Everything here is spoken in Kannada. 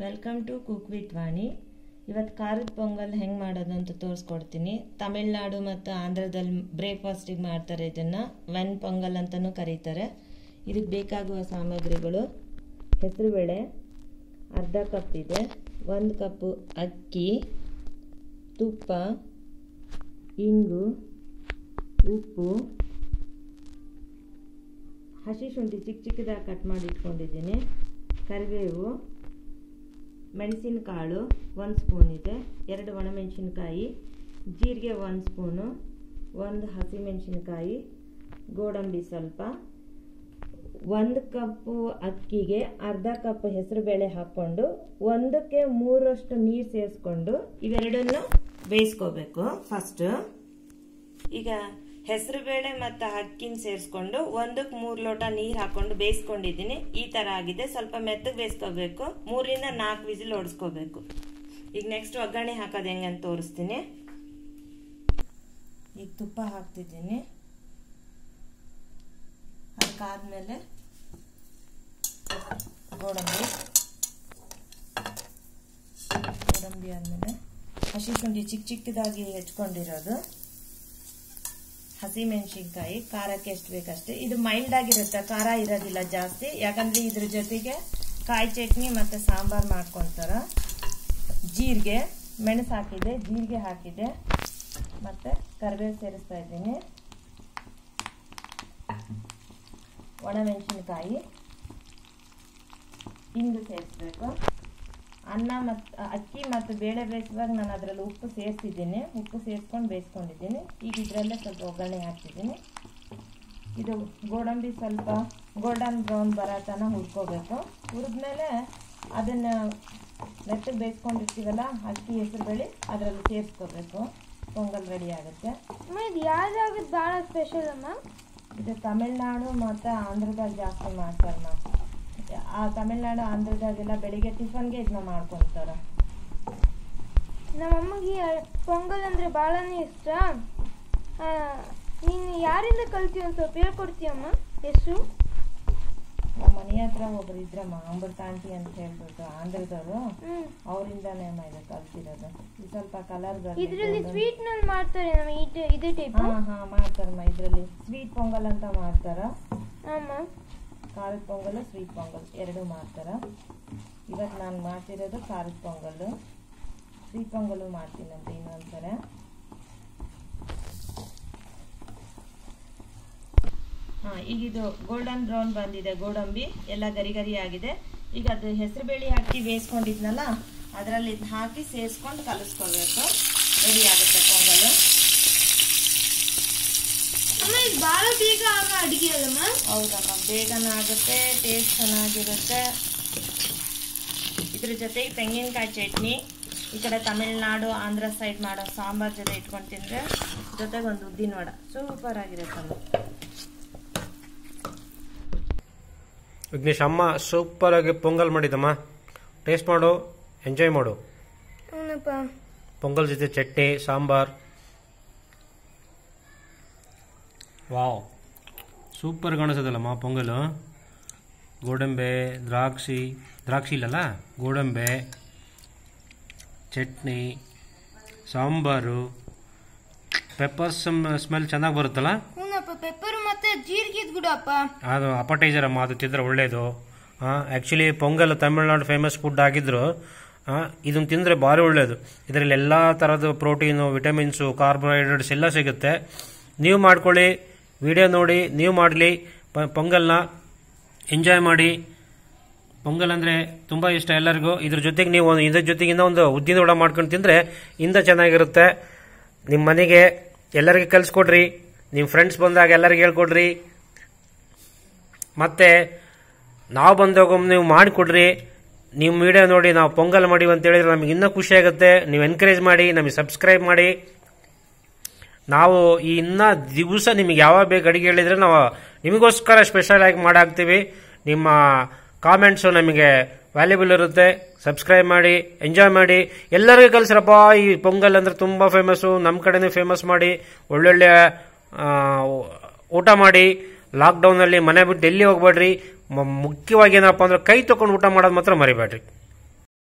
welcome to cook with Vani ಇವತ್ತು ಖಾರದ ಪೊಂಗಲ್ ಹೆಂಗೆ ಮಾಡೋದು ಅಂತ ತೋರಿಸ್ಕೊಡ್ತೀನಿ ತಮಿಳ್ನಾಡು ಮತ್ತು ಆಂಧ್ರದಲ್ಲಿ ಬ್ರೇಕ್ಫಾಸ್ಟಿಗೆ ಮಾಡ್ತಾರೆ ಇದನ್ನು ವೆನ್ ಪೊಂಗಲ್ ಅಂತಲೂ ಕರೀತಾರೆ ಇದಕ್ಕೆ ಬೇಕಾಗುವ ಸಾಮಗ್ರಿಗಳು ಹೆಸರುಬೇಳೆ ಅರ್ಧ ಕಪ್ ಇದೆ ಒಂದು ಕಪ್ಪು ಅಕ್ಕಿ ತುಪ್ಪ ಇಂಗು ಉಪ್ಪು ಹಸಿ ಶುಂಠಿ ಚಿಕ್ಕ ಚಿಕ್ಕದಾಗಿ ಕಟ್ ಮಾಡಿ ಇಟ್ಕೊಂಡಿದ್ದೀನಿ ಕರಿಬೇವು ಮೆಣಸಿನಕಾಳು ಒಂದು ಸ್ಪೂನ್ ಇದೆ ಎರಡು ಒಣಮೆಣಸಿನ್ಕಾಯಿ ಜೀರಿಗೆ ಒಂದು ಸ್ಪೂನು ಒಂದು ಹಸಿಮೆಣಸಿನ್ಕಾಯಿ ಗೋಡಂಬಿ ಸ್ವಲ್ಪ ಒಂದು ಕಪ್ಪು ಅಕ್ಕಿಗೆ ಅರ್ಧ ಕಪ್ ಹೆಸರುಬೇಳೆ ಹಾಕ್ಕೊಂಡು ಒಂದಕ್ಕೆ ಮೂರಷ್ಟು ನೀರು ಸೇರಿಸ್ಕೊಂಡು ಇವೆರಡನ್ನು ಬೇಯಿಸ್ಕೋಬೇಕು ಫಸ್ಟ್ ಈಗ ಹೆಸರುಬೇಳೆ ಮತ್ತು ಅಕ್ಕಿನ ಸೇರಿಸ್ಕೊಂಡು ಒಂದಕ್ಕೆ ಮೂರು ಲೋಟ ನೀರು ಹಾಕೊಂಡು ಬೇಯಿಸ್ಕೊಂಡಿದ್ದೀನಿ ಈ ಥರ ಆಗಿದೆ ಸ್ವಲ್ಪ ಮೆತ್ತಗೆ ಬೇಯಿಸ್ಕೋಬೇಕು ಮೂರಿಂದ ನಾಲ್ಕು ವಿಸಿಲ್ ಹೊಡ್ಸ್ಕೋಬೇಕು ಈಗ ನೆಕ್ಸ್ಟ್ ಒಗ್ಗರಣೆ ಹಾಕೋದು ಹೆಂಗೆ ಅಂತ ತೋರಿಸ್ತೀನಿ ಈಗ ತುಪ್ಪ ಹಾಕ್ತಿದ್ದೀನಿ ಅದಕ್ಕಾದ್ಮೇಲೆ ಗೋಡಂಬಿ ಗೋಡಂಬಿ ಆದಮೇಲೆ ಹಸಿ ಶುಂಠಿ ಚಿಕ್ಕ ಚಿಕ್ಕದಾಗಿ ಹೆಚ್ಕೊಂಡಿರೋದು ಹಸಿ ಮೆಣಸಿನ್ಕಾಯಿ ಖಾರಕ್ಕೆ ಎಷ್ಟು ಬೇಕಷ್ಟೇ ಇದು ಮೈಲ್ಡ್ ಆಗಿರುತ್ತೆ ಖಾರ ಇರೋದಿಲ್ಲ ಜಾಸ್ತಿ ಯಾಕಂದ್ರೆ ಇದ್ರ ಜೊತೆಗೆ ಕಾಯಿ ಚಟ್ನಿ ಮತ್ತೆ ಸಾಂಬಾರ್ ಮಾಡ್ಕೊತಾರ ಜೀರಿಗೆ ಮೆಣಸು ಹಾಕಿದೆ ಜೀರಿಗೆ ಹಾಕಿದೆ ಮತ್ತೆ ಕರಿಬೇವು ಸೇರಿಸ್ತಾ ಇದ್ದೀನಿ ಒಣಮೆಣಸಿನ್ಕಾಯಿ ಇಂಗು ಸೇರಿಸ್ಬೇಕು ಅನ್ನ ಮತ್ತು ಅಕ್ಕಿ ಮತ್ತು ಬೇಳೆ ಬೇಯಿಸುವಾಗ ನಾನು ಅದರಲ್ಲಿ ಉಪ್ಪು ಸೇರಿಸಿದ್ದೀನಿ ಉಪ್ಪು ಸೇರಿಸ್ಕೊಂಡು ಬೇಯಿಸ್ಕೊಂಡಿದ್ದೀನಿ ಈಗ ಇದರಲ್ಲೇ ಸ್ವಲ್ಪ ಒಗ್ಗರಣೆ ಹಾಕ್ತಿದ್ದೀನಿ ಇದು ಗೋಡಂಬಿ ಸ್ವಲ್ಪ ಗೋಲ್ಡನ್ ಬ್ರೌನ್ ಬರೋ ತನಕ ಹುರ್ಕೋಬೇಕು ಹುರಿದ್ಮೇಲೆ ಅದನ್ನು ಮೆತ್ತಗೆ ಬೇಯಿಸ್ಕೊಂಡಿರ್ತೀವಲ್ಲ ಅಕ್ಕಿ ಹೆಸರು ಬೇಳೆ ಅದರಲ್ಲಿ ಸೇರಿಸ್ಕೋಬೇಕು ಪೊಂಗಲ್ ರೆಡಿ ಆಗುತ್ತೆ ಅಮ್ಮ ಇದು ಯಾವ್ದಾಗದು ಭಾಳ ಸ್ಪೆಷಲ್ ಅಮ್ಮ ಇದು ತಮಿಳ್ನಾಡು ಮತ್ತು ಆಂಧ್ರದಾಗ ಜಾಸ್ತಿ ಮಾಡ್ತಾರೆ ಮ್ಯಾಮ್ ಆ ತಮಿಳ್ನಾಡು ಆಂಧ್ರದಾಗೆಲ್ಲ ಬೆಳಿಗ್ಗೆ ಟಿಫನ್ಗೆ ಇದನ್ನ ಮಾಡ್ಕೊತಾರೆ ನಮ್ಮ ಅಮ್ಮಗೆ ಪೊಂಗಲ್ ಅಂದರೆ ಭಾಳನೇ ಇಷ್ಟ ಆ, ನೀನು ಯಾರಿಂದ ಕಲ್ತೀವಿ ಒಂದು ಸ್ವಲ್ಪ ಹೇಳ್ಕೊಡ್ತೀಯಮ್ಮ ಹೆಸರು ನಮ್ಮ ಮನೆ ಹತ್ರ ಒಬ್ರು ಇದ್ರಮ್ಮ ಅಮೃತ ಆಂಟಿ ಅಂತ ಹೇಳ್ಬಿಟ್ಟು ಆಂಧ್ರದವರು ಹ್ಞೂ ಅವರಿಂದಾನೇ ಅಮ್ಮ ಇದು ಕಲ್ತಿರೋದು ಇದು ಸ್ವಲ್ಪ ಕಲರ್ ಇದರಲ್ಲಿ ಸ್ವೀಟ್ನಲ್ಲಿ ಮಾಡ್ತಾರೆ ನಮ್ಮ ಇದು ಇದೇ ಟೈಪ್ ಹಾ ಹಾ ಮಾಡ್ತಾರಮ್ಮ ಇದರಲ್ಲಿ ಸ್ವೀಟ್ ಪೊಂಗಲ್ ಅಂತ ಮಾಡ್ತಾರ ಅಮ್ಮ ಖಾರದ ಪೊಂಗಲ್ ಸ್ವೀಟ್ ಪೊಂಗಲ್ ಎರಡು ಮಾಡ್ತಾರ ಇವತ್ತು ನಾನು ಮಾಡ್ತಿರೋದು ಖಾರದ ಪೊಂಗಲ್ಲು ಸ್ವೀಟ್ ಪೊಂಗಲ್ಲು ಮಾಡ್ತೀನಂತ ಇನ್ನೊಂದ್ಸಲ ಹಾ ಈಗ ಇದು ಗೋಲ್ಡನ್ ಬ್ರೌನ್ ಬಂದಿದೆ ಗೋಡಂಬಿ ಎಲ್ಲ ಗರಿ ಗರಿ ಆಗಿದೆ ಈಗ ಅದು ಹೆಸರು ಬೇಳೆ ಹಾಕಿ ಬೇಯಿಸ್ಕೊಂಡಿದ್ನಲ್ಲ ಅದರಲ್ಲಿ ಇದ್ನ ಹಾಕಿ ಸೇರಿಸ್ಕೊಂಡು ಕಲಿಸ್ಕೋಬೇಕು ರೆಡಿ ಆಗುತ್ತೆ ಪೊಂಗಲ್ ಅಮ್ಮ ಇದು ಭಾಳ ಬೇಗ ಆಗ ಅಡುಗೆ ಅಲ್ಲಮ್ಮ ಹೌದಮ್ಮ ಬೇಗನ ಆಗುತ್ತೆ ಟೇಸ್ಟ್ ಚೆನ್ನಾಗಿರುತ್ತೆ ಇದ್ರ ಜೊತೆಗೆ ತೆಂಗಿನಕಾಯಿ ಚಟ್ನಿ ಈ ಕಡೆ ತಮಿಳ್ನಾಡು ಆಂಧ್ರ ಸೈಡ್ ಮಾಡೋ ಸಾಂಬಾರ್ ಜೊತೆ ಇಟ್ಕೊಂಡು ತಿಂದರೆ ಜೊತೆಗೆ ಒಂದು ಉದ್ದಿನ ವಡ ಸೂಪರ್ ಆಗಿರುತ್ತಮ್ಮ ವಿಘ್ನೇಶ್ ಅಮ್ಮ ಸೂಪರಾಗಿ ಪೊಂಗಲ್ ಮಾಡಿದಮ್ಮ ಟೇಸ್ಟ್ ಮಾಡು ಎಂಜಾಯ್ ಮಾಡು ಹ್ಞೂನಪ್ಪ ಪೊಂಗಲ್ ಜೊತೆ ಚಟ್ನಿ ಸಾಂಬಾರ್ ವಾವ್ ಸೂಪರ್ ಕಾಣಿಸೋದಲ್ಲಮ್ಮ ಪೊಂಗಲು ಗೋಡಂಬೆ ದ್ರಾಕ್ಷಿ ದ್ರಾಕ್ಷಿ ಇಲ್ಲಲ್ಲ ಗೋಡಂಬೆ ಚಟ್ನಿ ಸಾಂಬಾರು ಪೆಪ್ಪರ್ ಸ್ಮೆಲ್ ಚೆನ್ನಾಗಿ ಬರುತ್ತಲ್ಲ ಹ್ಞೂನಪ್ಪ ಪೆಪ್ಪರು ಮತ್ತು ಜೀರಿಗೆ ಗುಡಪ್ಪ ಅದು ಅಪಟೈಸರ್ ಅಮ್ಮ ಅದು ತಿಂದರೆ ಒಳ್ಳೆಯದು actually pongal Tamil Nadu famous food ಆಗಿದ್ರು ಇದನ್ನು ತಿಂದರೆ ಭಾರಿ ಒಳ್ಳೆಯದು ಇದರಲ್ಲಿ ಎಲ್ಲ ಥರದ ಪ್ರೋಟೀನು ವಿಟಮಿನ್ಸು ಕಾರ್ಬೋಹೈಡ್ರೇಟ್ಸ್ ಎಲ್ಲ ಸಿಗುತ್ತೆ ನೀವು ಮಾಡ್ಕೊಳ್ಳಿ ವಿಡಿಯೋ ನೋಡಿ ನೀವು ಮಾಡಲಿ ಪೊಂಗಲ್ನ ಎಂಜಾಯ್ ಮಾಡಿ ಪೊಂಗಲ್ ಅಂದರೆ ತುಂಬ ಇಷ್ಟ ಎಲ್ಲರಿಗೂ ಇದ್ರ ಜೊತೆಗೆ ನೀವು ಒಂದು ಇದ್ರ ಜೊತೆಗಿಂದ ಒಂದು ಉದ್ದಿನ ವಡ ಮಾಡ್ಕೊಂಡು ತಿಂದರೆ ಇಂದ ಚೆನ್ನಾಗಿರುತ್ತೆ ನಿಮ್ಮ ಮನೆಗೆ ಎಲ್ಲರಿಗೆ ಕಲಿಸ್ಕೊಡ್ರಿ ನಿಮ್ಮ ಫ್ರೆಂಡ್ಸ್ ಬಂದಾಗ ಎಲ್ಲರಿಗೆ ಹೇಳ್ಕೊಡ್ರಿ ಮತ್ತೆ ನಾವು ಬಂದಾಗ ನೀವು ಮಾಡಿಕೊಡ್ರಿ ನೀವು ವಿಡಿಯೋ ನೋಡಿ ನಾವು ಪೊಂಗಲ್ ಮಾಡಿವಿ ಅಂತ ಹೇಳಿದ್ರೆ ನಮಗೆ ಇನ್ನೂ ಖುಷಿ ಆಗುತ್ತೆ ನೀವು ಎನ್ಕರೇಜ್ ಮಾಡಿ ನಮಗೆ ಸಬ್ಸ್ಕ್ರೈಬ್ ಮಾಡಿ ನಾವು ಈ ಇನ್ನ ದಿವಸ ನಿಮಗೆ ಯಾವಾಗ ಬೇಕು ಅಡಿಗೆ ಹೇಳಿದ್ರೆ ನಾವು ನಿಮಗೋಸ್ಕರ ಸ್ಪೆಷಲ್ ಆಗಿ ಮಾಡಾಕ್ತೀವಿ ನಿಮ್ಮ ಕಾಮೆಂಟ್ಸು ನಮಗೆ ವ್ಯಾಲ್ಯೂಬಲ್ ಇರುತ್ತೆ ಸಬ್ಸ್ಕ್ರೈಬ್ ಮಾಡಿ ಎಂಜಾಯ್ ಮಾಡಿ ಎಲ್ಲರಿಗೂ ಕಲಿಸ್ರಪ್ಪ ಈ ಪೊಂಗಲ್ ಅಂದ್ರೆ ತುಂಬ ಫೇಮಸ್ಸು ನಮ್ಮ ಕಡೆನೇ ಫೇಮಸ್ ಮಾಡಿ ಒಳ್ಳೊಳ್ಳೆ ಆ, ಊಟ ಮಾಡಿ ಲಾಕ್ಡೌನಲ್ಲಿ ಮನೆ ಬಿಟ್ಟು ಎಲ್ಲಿ ಹೋಗ್ಬೇಡ್ರಿ ಮ- ಮುಖ್ಯವಾಗಿ ಏನಪ್ಪ ಅಂದ್ರೆ ಕೈ ತಗೊಂಡು ಊಟ ಮಾಡೋದು ಮಾತ್ರ ಮರಿಬೇಡ್ರಿ